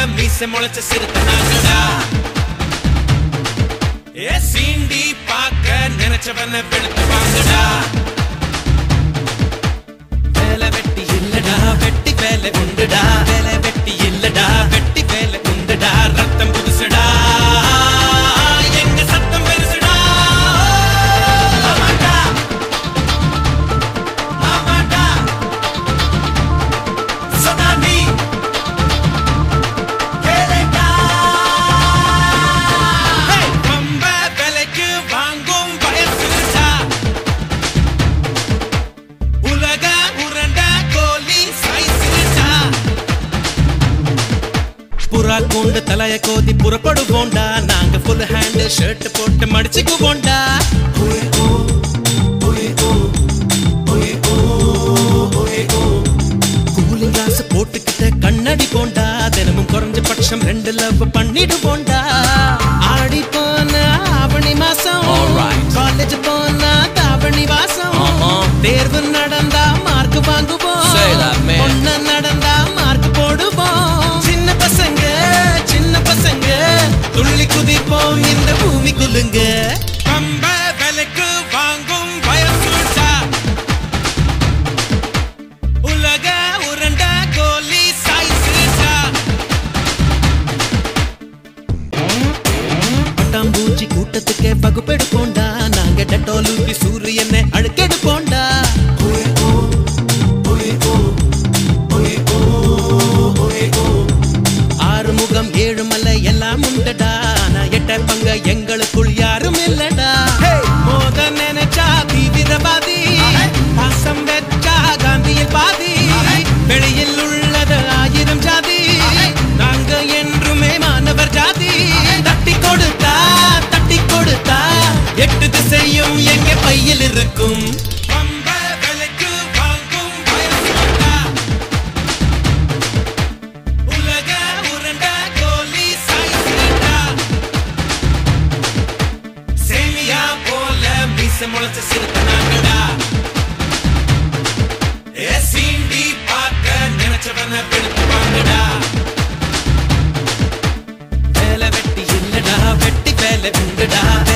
மீச முளைச்ச சிறுத்தனாங்கடா ஏ சீண்டி பார்க்க நினைச்சவன வெளுத்து வாங்கடா வேலை வெட்டி இல்லடா வெட்டி வேலை உண்டுடா வேலை வெட்டி இல்லடா வெட்டி வேலை உண்டுடா ரத்தம் புதுசுடா எங்க சத்தம் பெருசுடா ஆமாண்டா ஆமாண்டா சொன்னா நீ கேளுடா ரொம்ப விலைக்கு வாங்கும் வயசுடா உலக உருண்ட கோலி சைஸ்டா புறா கொண்டு தலைய கோதி புறப்படுவோண்டா நாங்க ஃபுல் ஹேண்ட் ஷர்ட் போட்டு மடிச்சுக்குவோண்டா கூலிங் கிளாஸ் போட்டுக்கிட்ட கண்ணாடி போண்டா தினமும் குறைஞ்சபட்சம் ரெண்டு லவ் பண்ணிடு போண்டா ஆடி போன ஆவணி மாசம் Alright. காலேஜ் போனா தாவணி வாசம் Uh-huh. தேர்வு நடந்தா மார்க் வாங்குவோம் Say that, man. ஒண்ணு நடந்தா மார்க் போடுவோம் சின்ன பசங்க சின்ன பசங்க துள்ளி குதிப்போம் இந்த பூமி குலுங்க கம்ப விலைக்கு வாங்கும் வயசுடா உலக உருண்ட கோலி சைஸ்டா பட்டாம்பூச்சி கூட்டத்துக்கே வகுப்பெடுப்போண்டா நாங்க டெட்டோல் ஊத்தி சூரியனை அழுக்கெடுப்போண்டா ஆறு முகம் ஏழு மலை எல்லாம் உண்டடா ஆனா எட்ட பங்க எங்களுக்குள் யாரும் இல்லடா மோத நினைச்சா தீவிரவாதி பாசம் வெச்சா காந்தியில் பாதி வெளியில் உள்ளது ஆயிரம் ஜாதி நாங்க என்றுமே மாணவர் ஜாதி தட்டி கொடுத்தா தட்டி கொடுத்தா எட்டு திசையும் எங்க பையில் இருக்கும் வம்ப விலைக்கு வாங்கும் வயசுடா. உலக உருண்ட கோலி சைஸ்டா. சேமியா போல மீச முளைச்ச சிறுத்தனாங்கடா ஏ சீண்டி பார்க்க நினைச்சவன வெளுத்து வாங்கடா வேலை வெட்டி இல்லடா வெட்டி வேலை உண்டுடா